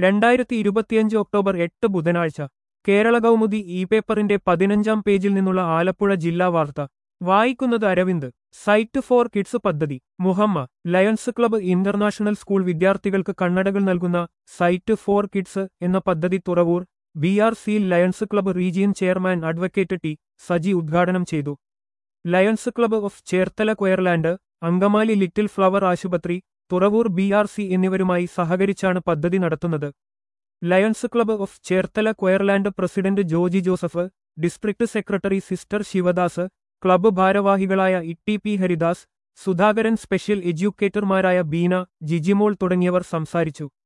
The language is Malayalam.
രണ്ടായിരത്തി ഇരുപത്തിയഞ്ച് ഒക്ടോബർ എട്ട് ബുധനാഴ്ച കേരള കൗമുദി ഇ പേപ്പറിന്റെ പതിനഞ്ചാം പേജിൽ നിന്നുള്ള ആലപ്പുഴ ജില്ലാ വാർത്ത വായിക്കുന്നത് അരവിന്ദ് സൈറ്റ് ഫോർ കിഡ്സ് പദ്ധതി Muhamma Lions club international school വിദ്യാർത്ഥികൾക്ക് കണ്ണടകൾ നൽകുന്ന സൈറ്റ് ഫോർ കിഡ്സ് എന്ന പദ്ധതി Thuravoor B R C Lions club region chairman advocate T Saji ഉദ്ഘാടനം ചെയ്തു Lions club of Cherthala Coirland Angamaly little flower ആശുപത്രി തുറവൂർ ബി ആർ സി എന്നിവരുമായി സഹകരിച്ചാണ് പദ്ധതി നടത്തുന്നത് Lions club of Cherthala Coirland president Joji Joseph district secretary sister Sivadas club ഭാരവാഹികളായ ഇട്ടി പി ഹരിദാസ് സുധാകരൻ സ്പെഷ്യൽ എഡ്യൂക്കേറ്റർമാരായ ബീന ജിജിമോൾ തുടങ്ങിയവർ സംസാരിച്ചു